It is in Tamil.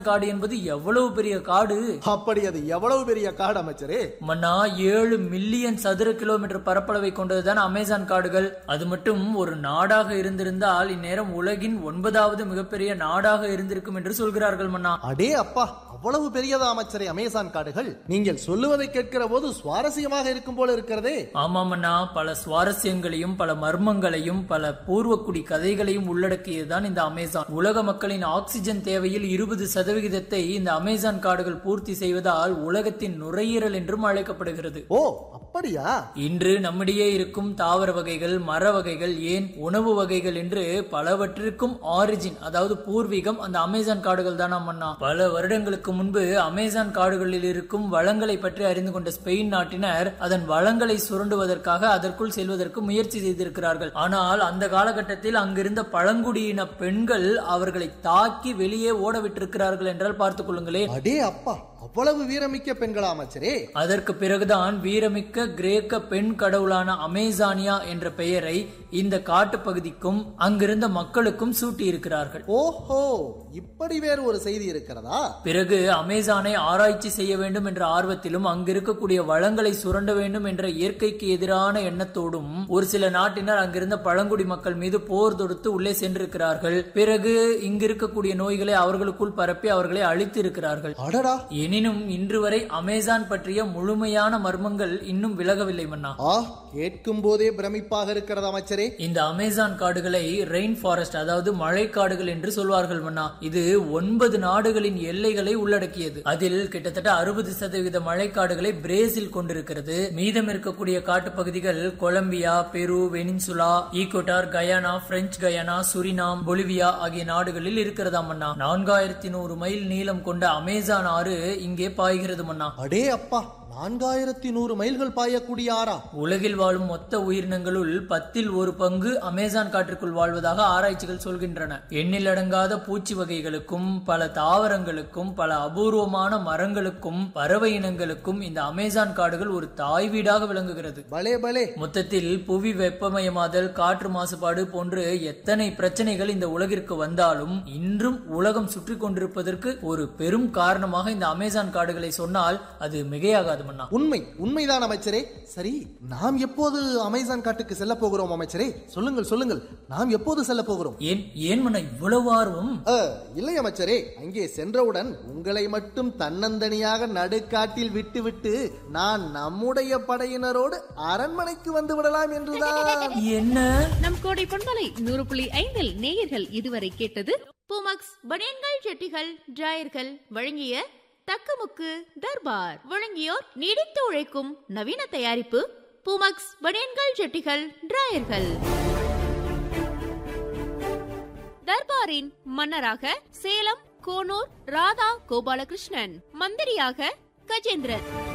காடு என்பது எவ்வளவு பெரிய காடு அப்படி அது எவ்வளவு பெரிய காடு அமைச்சரே மன்னா ஏழு மில்லியன் சதுர கிலோமீட்டர் பரப்பளவை கொண்டதுதான் அமேசான் காடுகள் அது மட்டும் ஒரு நாடாக இருந்திருந்தால் இந்நேரம் உலகின் ஒன்பதாவது மிகப்பெரிய நாடாக இருந்திருக்கும் என்று சொல்கிறார்கள் மன்னா அடே அப்பா அவ்வளவு பெரியதா அமைச்சரே அமேசான் காடுகள் நீங்கள் சொல்லுவதை கேட்கிற போது சுவாரஸ்யமாக இருக்கும் போல இருக்கிறதே ஆமாம் அண்ணா பல சுவாரஸ்யங்களையும் பல மர்மங்களையும் பல பூர்வக்குடி கதைகளையும் உள்ளடக்கியதுதான் இந்த அமேசான் உலக மக்களின் ஆக்சிஜன் தேவையில் இருபது சதவிகிதத்தை இந்த அமேசான் காடுகள் பூர்த்தி செய்வதால் உலகத்தின் நுரையீரல் என்றும் அழைக்கப்படுகிறது ஓ அப்படியா இன்று நம்மிடையே இருக்கும் தாவர வகைகள் மர வகைகள் ஏன் உணவு வகைகள் என்று பலவற்றிற்கும் ஆரிஜின் அதாவது பூர்வீகம் அந்த அமேசான் காடுகள் தான் அண்ணா பல வருடங்களுக்கு முன்பு அமேசான் காடுகளில் இருக்கும் வளங்களை பற்றி அறிந்து கொண்ட ஸ்பெயின் நாட்டினர் அதன் வளங்களை சுரண்டுவதற்காக அதற்குள் செல்வதற்கு முயற்சி செய்திருக்கிறார்கள் ஆனால் அந்த காலகட்டத்தில் அங்கிருந்த பழங்குடியின பெண்கள் அவர்களை தாக்கி வெளியே ஓட விட்டிருக்கிறார்கள் என்றால் பார்த்துக் கொள்ளுங்களேன் அடே அப்பா அவ்வளவு வீரமிக்க பெண்களா அமைச்சரே அதற்கு பிறகுதான் வீரமிக்க கிரேக்க பெண் கடவுளான அமேசானியா என்ற பெயரை இந்த காட்டுப்பகுதிக்கும் அங்கிருந்த மக்களுக்கும் சூட்டியிருக்கிறார்கள் ஓஹோ இப்படி வேறு ஒரு செய்தி இருக்கிறதா பிறகு அமேசானை ஆராய்ச்சி செய்ய வேண்டும் என்ற ஆர்வத்திலும் அங்கிருக்கக்கூடிய வளங்களை சுரண்ட வேண்டும் என்ற இயற்கைக்கு எதிரான எண்ணத்தோடும் ஒரு சில நாட்டினர் அங்கிருந்த பழங்குடி மக்கள் மீது போர் தொடுத்து உள்ளே சென்றிருக்கிறார்கள் பிறகு இங்கிருக்கக்கூடிய நோய்களை அவர்களுக்குள் பரப்பி அவர்களை அழித்து இருக்கிறார்கள் அடடா எனினும் இன்று வரை அமேசான் பற்றிய முழுமையான மர்மங்கள் இன்னும் விலகவில்லை மன்னா ஆ கேட்கும் போதே பிரமிப்பாக இருக்கிறது அமைச்சரே இந்த அமேசான் காடுகளை ரெயின் ஃபாரஸ்ட் அதாவது மழைக்காடுகள் என்று சொல்வார்கள் மன்னா இது ஒன்பது நாடுகளின் எல்லைகளை உள்ளடக்கியது அதில் கிட்டத்தட்ட அறுபது சதவீத மழைக்காடுகளை பிரேசில் கொண்டிருக்கிறது மீதம் இருக்கக்கூடிய காட்டுப்பகுதிகள் Colombia Peru Venezuela Ecuador Guyana French Guyana Suriname Bolivia ஆகிய நாடுகளில் இருக்கிறதா மன்னா நான்காயிரத்தி நூறு மைல் நீளம் கொண்ட அமேசான் ஆறு இங்கே பாய்கிறது மன்னா அடே அப்பா நான்காயிரத்தி நூறு மைல்கள் பாயக்கூடிய ஆறா உலகில் வாழும் மொத்த உயிரினங்களுள் பத்தில் ஒரு பங்கு அமேசான் காற்றுக்குள் வாழ்வதாக ஆராய்ச்சிகள் சொல்கின்றன எண்ணிலடங்காத பூச்சி வகைகளுக்கும் பல தாவரங்களுக்கும் பல அபூர்வமான மரங்களுக்கும் பறவை இனங்களுக்கும் இந்த அமேசான் காடுகள் ஒரு தாய் வீடாக விளங்குகிறது பலே பலே மொத்தத்தில் புவி வெப்பமயமாதல் காற்று மாசுபாடு போன்று எத்தனை பிரச்சனைகள் இந்த உலகிற்கு வந்தாலும் இன்றும் உலகம் சுற்றி கொண்டிருப்பதற்கு ஒரு பெரும் காரணமாக இந்த அமேசான் காடுகளை சொன்னால் அது மிகையாகாது மன்னா உண்மை உண்மைதான் அமைச்சரே சரி நாம் எப்போது அமேசான் காட்டுக்கு செல்ல போகிறோம் அமைச்சரே சொல்லுங்கள் சொல்லுங்கள் நாம் எப்போது செல்ல போகிறோம் ஏன் ஏன் மன்னா இவ்வளவு ஆர்வம் அ, இல்லை அமைச்சரே அங்கே சென்றவுடன் உங்களை மட்டும் தன்னந்தனியாக நடுக்காட்டில் விட்டுவிட்டு நான் நம்முடைய படையினரோடு அரண்மனைக்கு வந்து விடலாம் என்றுதான் என்ன நம் கோடை பொன்மலை நூறு புள்ளி ஐந்தில் நேயர்கள் இதுவரை கேட்டது பூமக்ஸ் பனியன்கள் ஜெட்டிகள் டிராயர்கள் வழங்கிய தக்கமுக்கு தர்பார் வழங்கியோர் நீடித்து உழைக்கும் நவீன தயாரிப்பு பூமக்ஸ் பனியன்கள் ஜெட்டிகள் டிராயர்கள் தர்பாரின் மன்னராக சேலம் கோனூர் ராதா கோபாலகிருஷ்ணன் மந்திரியாக கஜேந்திரன்